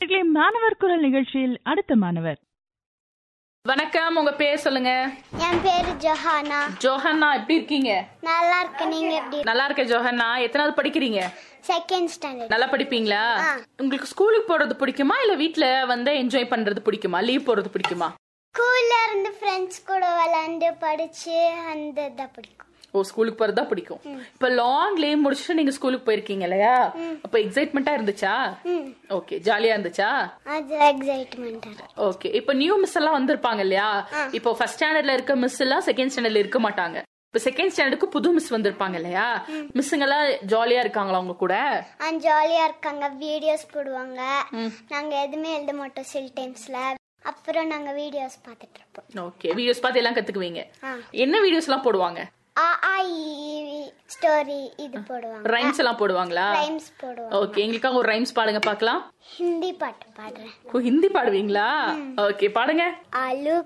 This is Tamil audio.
நேயர்களே, மாணவர் குரல் நிகழ்ச்சியில் அடுத்த மாணவர் வணக்கம் உங்க பேர் சொல்லுங்க என் பேரு ஜொஹானா ஜோஹன்னா எப்படி இருக்கீங்க நல்லா இருக்கு நீங்க எப்படி நல்லா இருக்க ஜோஹன்னா எத்தனாவது படிக்கிறீங்க செகண்ட் ஸ்டாண்டர்ட் நல்லா படிப்பீங்களா ஆ. உங்களுக்கு ஸ்கூலுக்கு போறது பிடிக்குமா இல்ல வீட்ல வந்து என்ஜாய் பண்றது பிடிக்குமா லீவ் போறது பிடிக்குமா ஸ்கூல்ல இருந்து ஃப்ரெண்ட்ஸ் கூட விளையாண்டு படிச்சு அந்த இதான் பிடிக்கும் ஓ ஸ்கூலுக்கு போறது தான் பிடிக்கும் இப்ப லாங் லீவ் முடிச்சுட்டு நீங்க ஸ்கூலுக்கு போயிருக்கீங்க இல்லையா அப்ப எக்ஸைட்மெண்டா இருந்துச்சா ம் ஓகே ஜாலியா இருந்துச்சா அது எக்ஸைட்மெண்ட் ஓகே இப்ப நியூ மிஸ் எல்லாம் வந்திருப்பாங்க இல்லையா இப்போ ஃபர்ஸ்ட் ஸ்டாண்டர்ட்ல இருக்க மிஸ் எல்லாம் செகண்ட் ஸ்டாண்டர்ட்ல இருக்க மாட்டாங்க இப்ப செகண்ட் ஸ்டாண்டர்டுக்கு புது மிஸ் வந்திருப்பாங்க இல்லையா மிஸ்ஸுங்க எல்லாம் ஜாலியா இருக்காங்களா உங்க கூட ஆ ஜாலியா இருக்காங்க வீடியோஸ் போடுவாங்க நாங்க எதுவுமே எழுத மாட்டோம் சில டைம்ஸ்ல அப்புறம் நாங்க வீடியோஸ் பார்த்துட்டு இருப்போம் ஓகே வீடியோஸ் பார்த்து எல்லாம் கத்துக்குவீங்க ஆ. என்ன வீடியோஸ் எல்லாம் போடுவாங்க ஆ ஆ ஸ்டோரி இது போடுவாங்க ரைம்ஸ் எல்லாம் போடுவாங்களா ரைம்ஸ் போடுவாங்க ஓகே எங்களுக்காக ஒரு ரைம்ஸ் பாடுங்க பார்க்கலாம் ஹிந்தி பாட்டு பாடுறேன் ஓ, ஹிந்தி பாடுவீங்களா ஓகே பாடுங்க ஆலு